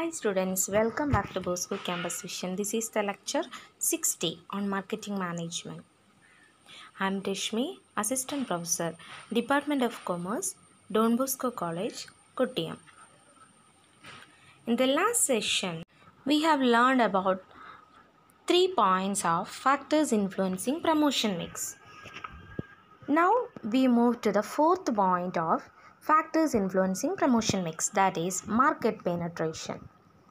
students, welcome back to Bosco Campus Vision. This is the lecture 60 on marketing management. I am Rishmi, Assistant Professor, Department of Commerce, Don Bosco College, Kottayam. In the last session, we have learned about three points of factors influencing promotion mix. Now we move to the fourth point of factors influencing promotion mix that is market penetration.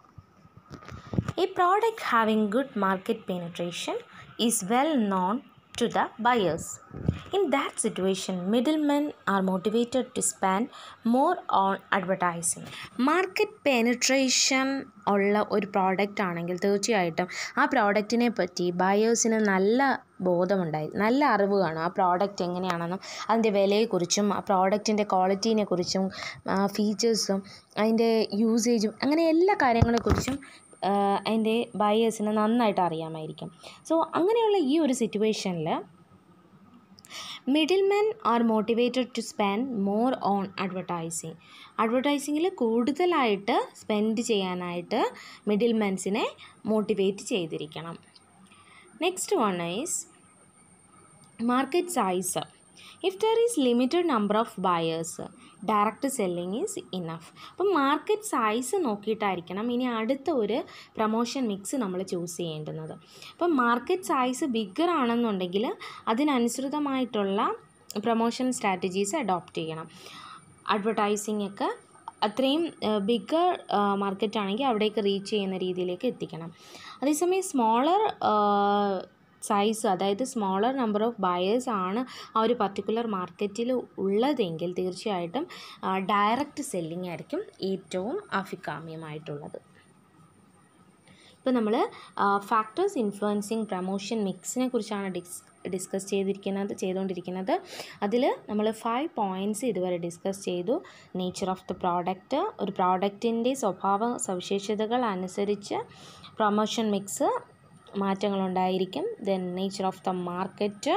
A product having good market penetration is well known to the buyers. In that situation, middlemen are motivated to spend more on advertising. Market penetration ഉള്ള ഒരു product ആണെങ്കിൽ തീർച്ചയായിട്ടും ആ പ്രോഡക്റ്റിനെ പറ്റി ബയേഴ്സിന് നല്ല ബോധമുണ്ടായി നല്ല അറിവ് കാണും ആ പ്രോഡക്റ്റ് എങ്ങനെയാണെന്നും അതിൻ്റെ വിലയെക്കുറിച്ചും ആ പ്രോഡക്റ്റിൻ്റെ ക്വാളിറ്റീനെ കുറിച്ചും ഫീച്ചേഴ്സും അതിൻ്റെ യൂസേജും അങ്ങനെ എല്ലാ കാര്യങ്ങളെക്കുറിച്ചും അതിൻ്റെ ബയേഴ്സിന് നന്നായിട്ട് അറിയാമായിരിക്കും സോ അങ്ങനെയുള്ള ഈ ഒരു സിറ്റുവേഷനിൽ middle men are motivated to spend more on advertising അഡ്വർടൈസിങ്ങിൽ കൂടുതലായിട്ട് സ്പെൻഡ് ചെയ്യാനായിട്ട് മിഡിൽ മെൻസിനെ മോട്ടിവേറ്റ് ചെയ്തിരിക്കണം next one is market size if there is limited number of buyers direct selling is enough അപ്പം മാർക്കറ്റ് സൈസ് നോക്കിയിട്ടായിരിക്കണം ഇനി അടുത്ത ഒരു പ്രൊമോഷൻ മിക്സ് നമ്മൾ ചൂസ് ചെയ്യേണ്ടുന്നത് അപ്പം മാർക്കറ്റ് സൈസ് ബിഗ്ഗർ ആണെന്നുണ്ടെങ്കിൽ അതിനനുസൃതമായിട്ടുള്ള പ്രൊമോഷൻ സ്ട്രാറ്റജീസ് അഡോപ്റ്റ് ചെയ്യണം അഡ്വർടൈസിംഗ് ഒക്കെ അത്രയും ബിഗ്ഗർ മാർക്കറ്റ് ആണെങ്കിൽ അവിടേക്ക് റീച്ച് ചെയ്യുന്ന രീതിയിലേക്ക് എത്തിക്കണം അതേസമയം സ്മോളർ സൈസ് അതായത് സ്മോളർ നമ്പർ ഓഫ് ബയേഴ്സ് ആണ് ആ ഒരു പർട്ടിക്കുലർ മാർക്കറ്റിൽ ഉള്ളതെങ്കിൽ തീർച്ചയായിട്ടും ഡയറക്റ്റ് സെല്ലിംഗ് ആയിരിക്കും ഏറ്റവും അഭികാമ്യമായിട്ടുള്ളത് ഇപ്പോൾ നമ്മൾ ഫാക്ടേഴ്സ് ഇൻഫ്ലുവൻസിങ് പ്രൊമോഷൻ മിക്സിനെ കുറിച്ചാണ് ഡിസ് ഡിസ്കസ് ചെയ്തിരിക്കുന്നത് ചെയ്തുകൊണ്ടിരിക്കുന്നത് അതിൽ നമ്മൾ ഫൈവ് പോയിൻറ്റ്സ് ഇതുവരെ ഡിസ്കസ് ചെയ്തു നേച്ചർ ഓഫ് ദ പ്രോഡക്റ്റ് ഒരു പ്രോഡക്റ്റിൻ്റെ സ്വഭാവ സവിശേഷതകൾ അനുസരിച്ച് പ്രൊമോഷൻ മിക്സ് മാറ്റങ്ങളുണ്ടായിരിക്കും then nature of the market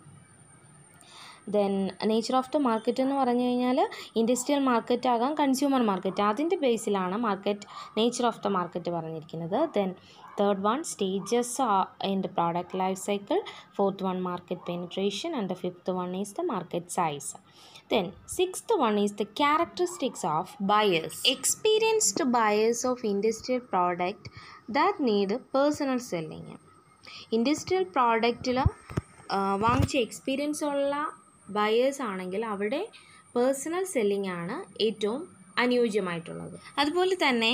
then nature of the market എന്ന് പറഞ്ഞു കഴിഞ്ഞാൽ ഇൻഡസ്ട്രിയൽ മാർക്കറ്റ് ആകാം കൺസ്യൂമർ മാർക്കറ്റ് അതിൻ്റെ ബേസിലാണ് market nature of the market പറഞ്ഞിരിക്കുന്നത് then third one stages in the product life cycle fourth one market penetration and the fifth one is the market size Then, sixth one is the characteristics of buyers. Experienced buyers of industrial product that need personal selling. Industrial പ്രോഡക്റ്റിൽ വാങ്ങിച്ച experience ഉള്ള buyers ആണെങ്കിൽ അവിടെ personal selling ആണ് ഏറ്റവും അനുയോജ്യമായിട്ടുള്ളത് അതുപോലെ തന്നെ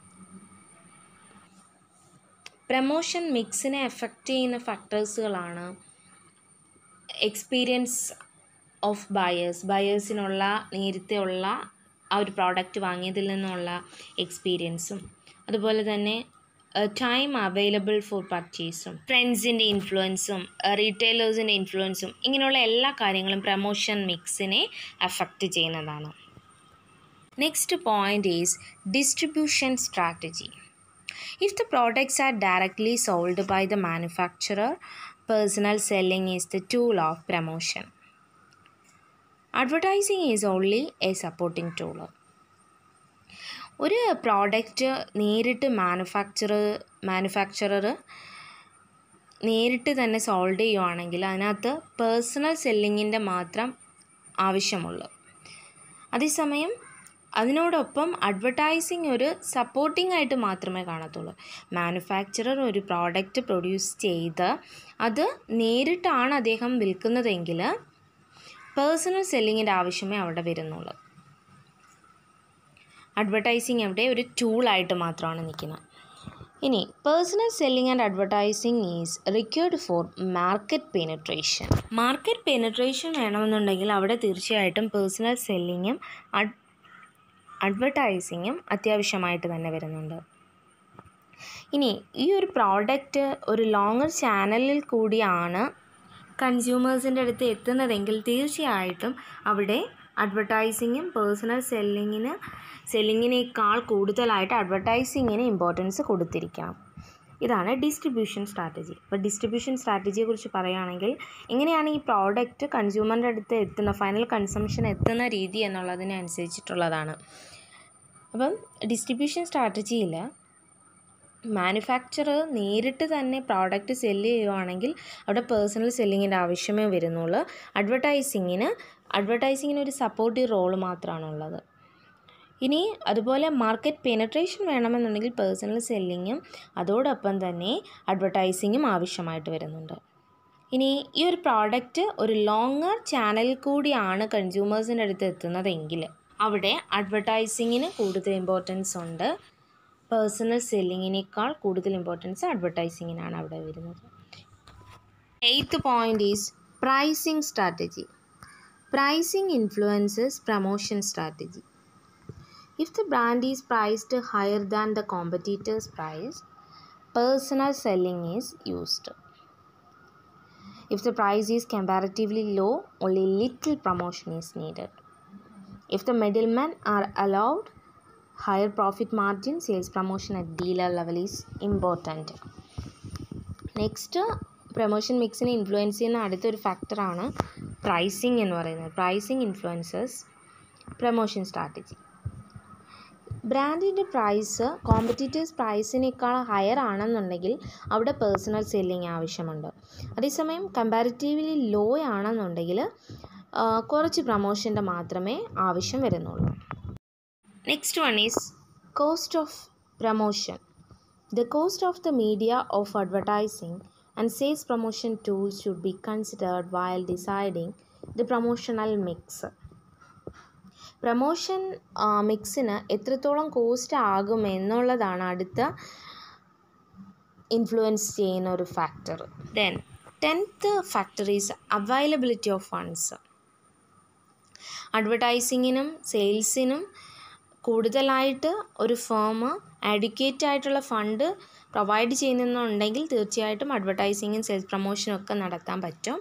promotion മിക്സിനെ എഫക്റ്റ് ചെയ്യുന്ന ഫാക്ടേഴ്സുകളാണ് എക്സ്പീരിയൻസ് ഓഫ് ബയേഴ്സ് ബയേഴ്സിനുള്ള നേരത്തെ ഉള്ള ആ ഒരു പ്രോഡക്റ്റ് വാങ്ങിയതിൽ നിന്നുള്ള എക്സ്പീരിയൻസും അതുപോലെ തന്നെ ടൈം അവൈലബിൾ ഫോർ പർച്ചേസും ഫ്രണ്ട്സിൻ്റെ ഇൻഫ്ലുവൻസും റീറ്റെയിലേഴ്സിൻ്റെ ഇൻഫ്ലുവൻസും ഇങ്ങനെയുള്ള എല്ലാ കാര്യങ്ങളും പ്രമോഷൻ മിക്സിനെ അഫക്റ്റ് ചെയ്യുന്നതാണ് next point is distribution strategy if the products are directly sold by the manufacturer personal selling is the tool of promotion advertising is only a supporting tool ഒരു product നേരിട്ട് manufacturer manufacturer നേരിട്ട് തന്നെ solve ചെയ്യുവാണെങ്കിൽ അതിനകത്ത് personal സെല്ലിങ്ങിൻ്റെ മാത്രം ആവശ്യമുള്ളൂ അതേസമയം അതിനോടൊപ്പം അഡ്വർടൈസിങ് ഒരു സപ്പോർട്ടിംഗ് ആയിട്ട് മാത്രമേ കാണത്തുള്ളൂ മാനുഫാക്ചറർ ഒരു പ്രോഡക്റ്റ് പ്രൊഡ്യൂസ് ചെയ്ത് അത് നേരിട്ടാണ് അദ്ദേഹം വിൽക്കുന്നതെങ്കിൽ പേഴ്സണൽ സെല്ലിങ്ങിൻ്റെ ആവശ്യമേ അവിടെ വരുന്നുള്ളൂ അഡ്വർടൈസിങ് അവിടെ ഒരു ടൂളായിട്ട് മാത്രമാണ് നിൽക്കുന്നത് ഇനി personal selling and advertising is required for market penetration market penetration വേണമെന്നുണ്ടെങ്കിൽ അവിടെ തീർച്ചയായിട്ടും പേഴ്സണൽ സെല്ലിങ്ങും അഡ് അഡ്വർടൈസിങ്ങും അത്യാവശ്യമായിട്ട് തന്നെ വരുന്നുണ്ട് ഇനി ഈ ഒരു പ്രോഡക്റ്റ് ഒരു ലോങ്ങർ ചാനലിൽ കൂടിയാണ് കൺസ്യൂമേഴ്സിൻ്റെ അടുത്ത് എത്തുന്നതെങ്കിൽ തീർച്ചയായിട്ടും അവിടെ അഡ്വർടൈസിങ്ങും പേഴ്സണൽ സെല്ലിങ്ങിന് സെല്ലിങ്ങിനേക്കാൾ കൂടുതലായിട്ട് അഡ്വർടൈസിങ്ങിന് ഇമ്പോർട്ടൻസ് കൊടുത്തിരിക്കണം ഇതാണ് ഡിസ്ട്രിബ്യൂഷൻ സ്ട്രാറ്റജി അപ്പോൾ ഡിസ്ട്രിബ്യൂഷൻ സ്ട്രാറ്റജിയെ കുറിച്ച് പറയുകയാണെങ്കിൽ എങ്ങനെയാണ് ഈ പ്രോഡക്റ്റ് കൺസ്യൂമറിൻ്റെ അടുത്ത് എത്തുന്ന ഫൈനൽ കൺസംഷൻ എത്തുന്ന രീതി എന്നുള്ളതിനെ അനുസരിച്ചിട്ടുള്ളതാണ് അപ്പം ഡിസ്ട്രിബ്യൂഷൻ സ്ട്രാറ്റജിയിൽ മാനുഫാക്ചറർ നേരിട്ട് തന്നെ പ്രോഡക്റ്റ് സെല്ല് ചെയ്യുവാണെങ്കിൽ അവിടെ പേഴ്സണൽ സെല്ലിങ്ങിൻ്റെ ആവശ്യമേ വരുന്നുള്ളൂ അഡ്വർടൈസിങ്ങിന് അഡ്വർടൈസിങ്ങിന് ഒരു സപ്പോർട്ടീവ് റോൾ മാത്രമാണുള്ളത് ഇനി അതുപോലെ മാർക്കറ്റ് പെനട്രേഷൻ വേണമെന്നുണ്ടെങ്കിൽ പേഴ്സണൽ സെല്ലിങ്ങും അതോടൊപ്പം തന്നെ അഡ്വർടൈസിങ്ങും ആവശ്യമായിട്ട് വരുന്നുണ്ട് ഇനി ഈ ഒരു പ്രോഡക്റ്റ് ഒരു ലോങ്ങർ ചാനലിൽ കൂടിയാണ് കൺസ്യൂമേഴ്സിൻ്റെ അടുത്ത് എത്തുന്നതെങ്കിൽ അവിടെ അഡ്വർടൈസിങ്ങിന് കൂടുതൽ ഇമ്പോർട്ടൻസ് ഉണ്ട് പേഴ്സണൽ സെല്ലിങ്ങിനേക്കാൾ കൂടുതൽ ഇമ്പോർട്ടൻസ് അഡ്വർടൈസിങ്ങിനാണ് അവിടെ വരുന്നത് eighth point is pricing strategy pricing influences promotion strategy If the brand is priced higher than the competitor's price, personal selling is used. If the price is comparatively low, only little promotion is needed. If the middlemen are allowed higher profit margin, sales promotion at dealer level is important. Next promotion മിക്സിനെ influence ചെയ്യുന്ന അടുത്തൊരു ഫാക്ടറാണ് pricing എന്ന് പറയുന്നത് pricing influences promotion strategy ബ്രാൻഡിൻ്റെ price competitors പ്രൈസിനേക്കാൾ higher ആണെന്നുണ്ടെങ്കിൽ അവിടെ പേഴ്സണൽ സെല്ലിങ് ആവശ്യമുണ്ട് അതേസമയം കമ്പാരിറ്റീവ്ലി ലോ ആണെന്നുണ്ടെങ്കിൽ കുറച്ച് പ്രൊമോഷൻ്റെ മാത്രമേ ആവശ്യം വരുന്നുള്ളൂ next one is cost of promotion the cost of the media of advertising and sales promotion tools should be considered while deciding the promotional mix promotion മിക്സിന് എത്രത്തോളം കോസ്റ്റ് ആകും എന്നുള്ളതാണ് അടുത്ത ഇൻഫ്ലുവൻസ് ചെയ്യുന്ന ഒരു factor then tenth factor is availability of funds അഡ്വർടൈസിങ്ങിനും സെയിൽസിനും കൂടുതലായിട്ട് ഒരു ഫേം അഡ്യൂക്കേറ്റ് ആയിട്ടുള്ള ഫണ്ട് പ്രൊവൈഡ് ചെയ്യുന്നുണ്ടെങ്കിൽ തീർച്ചയായിട്ടും അഡ്വർടൈസിങ്ങും സെയിൽസ് പ്രൊമോഷനും ഒക്കെ നടത്താൻ പറ്റും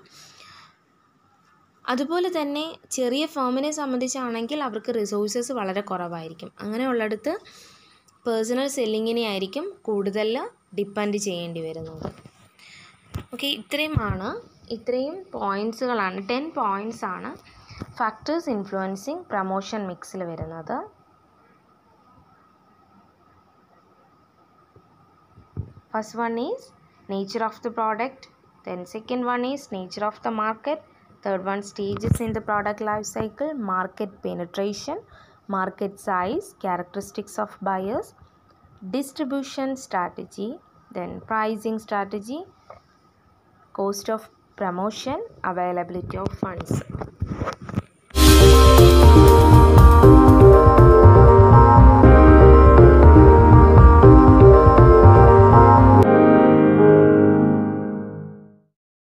അതുപോലെ തന്നെ ചെറിയ ഫേമിനെ സംബന്ധിച്ചാണെങ്കിൽ അവർക്ക് റിസോഴ്സസ് വളരെ കുറവായിരിക്കും അങ്ങനെയുള്ളിടത്ത് പേഴ്സണൽ സെല്ലിങ്ങിനെ ആയിരിക്കും കൂടുതൽ ഡിപ്പെൻഡ് ചെയ്യേണ്ടി വരുന്നത് ഓക്കെ ഇത്രയുമാണ് ഇത്രയും പോയിൻറ്റ്സുകളാണ് ടെൻ പോയിൻറ്റ്സ് ആണ് ഫാക്ടേഴ്സ് ഇൻഫ്ലുവൻസിങ് പ്രൊമോഷൻ മിക്സിൽ വരുന്നത് first one is nature of the product then second one is nature of the market Third one, stages in the product life cycle, market penetration, market size, characteristics of buyers, distribution strategy, then pricing strategy, cost of promotion, availability of funds.